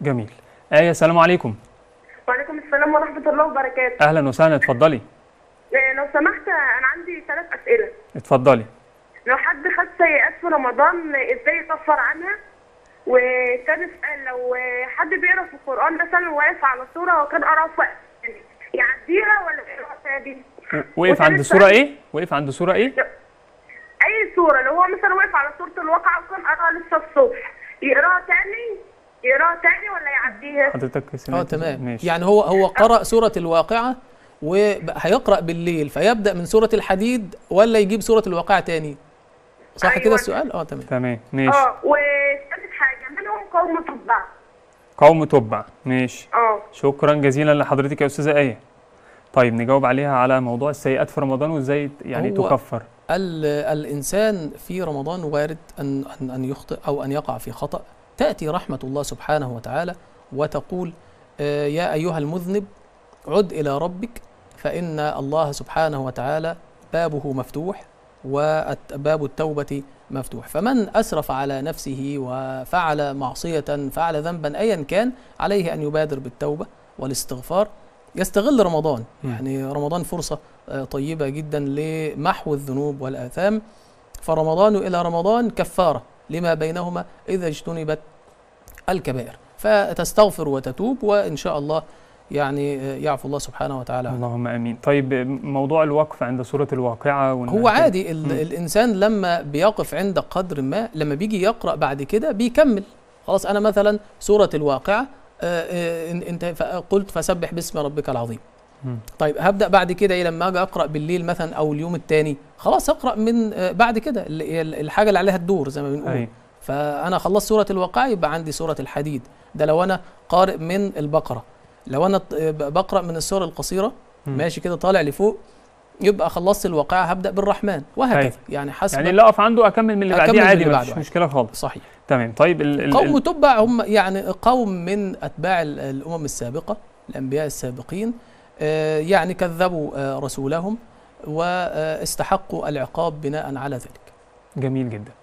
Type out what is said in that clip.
جميل آية السلام عليكم وعليكم السلام ورحمة الله وبركاته أهلا وسهلا اتفضلي آه، لو سمحت أنا عندي ثلاث أسئلة اتفضلي لو حد خد سيئات في رمضان إزاي يكفر عنها وتاني سؤال لو حد بيقرا في القرآن مثلا واقف على سورة وكان قرا في وقت تاني، يعديها ولا يقرا تاني؟ و- وقف عند وتالت سورة سؤال- إيه؟ وقف عند سورة إيه؟ أي سورة لو هو مثلا واقف على سورة الواقعة وكان قراها لسه الصبح يقراها تاني يقراها تاني ولا يعديها؟ حضرتك اه سمعت تمام ماشي يعني هو هو قرأ سورة الواقعة وهيقرأ بالليل فيبدأ من سورة الحديد ولا يجيب سورة الواقعة تاني صح أيوة. كده السؤال اه تمام تمام ماشي اه وثالث حاجة منهم قوم تبع قوم تبع ماشي اه شكرا جزيلا لحضرتك يا أستاذة آية طيب نجاوب عليها على موضوع السيئات في رمضان وإزاي يعني هو- تكفر ال- الإنسان في رمضان وارد أن أن أن يخطئ أو أن يقع في خطأ تأتي رحمة الله سبحانه وتعالى وتقول آه، يا أيها المذنب عد إلى ربك فإن الله سبحانه وتعالى بابه مفتوح وباب التوبة مفتوح فمن أسرف على نفسه وفعل معصية فعل ذنبا أيا كان عليه أن يبادر بالتوبة والاستغفار يستغل رمضان مم. يعني رمضان فرصة آه، طيبة جدا لمحو الذنوب والآثام فرمضان إلى رمضان كفارة لما بينهما إذا اجتنبت الكبائر فتستغفر وتتوب وإن شاء الله يعني آه، يعفو الله سبحانه وتعالى عنه. اللهم امين طيب موضوع الوقف عند سوره الواقعه وإن هو عادي ال- مم. الإنسان لما بيقف عند قدر ما لما بيجي يقرأ بعد كده بيكمل خلاص أنا مثلا سورة الواقعة آه، آه، إن- انت ف- قلت فسبح باسم ربك العظيم مم. طيب هبدا بعد كده ايه لما اجي اقرا بالليل مثلا او اليوم الثاني خلاص اقرا من آه، بعد كده اللي هي الحاجه اللي عليها الدور زي ما بنقول أي. فانا خلصت سوره الواقعه يبقى عندي سوره الحديد ده لو انا قارئ من البقره لو انا ط- بقرا من السور القصيره مم. ماشي كده طالع لفوق يبقى خلصت الواقعه هبدا بالرحمن وهكذا أي. يعني حسب يعني اللي اقف عنده اكمل من اللي أكمل بعديه من عادي اللي مفيش بعده مشكله خالص صحيح تمام طيب ال ال قوم ال تبع هم يعني قوم من اتباع ال- الامم السابقه الانبياء السابقين آه، يعني كذبوا آه، رسولهم واستحقوا العقاب بناء على ذلك جميل جدا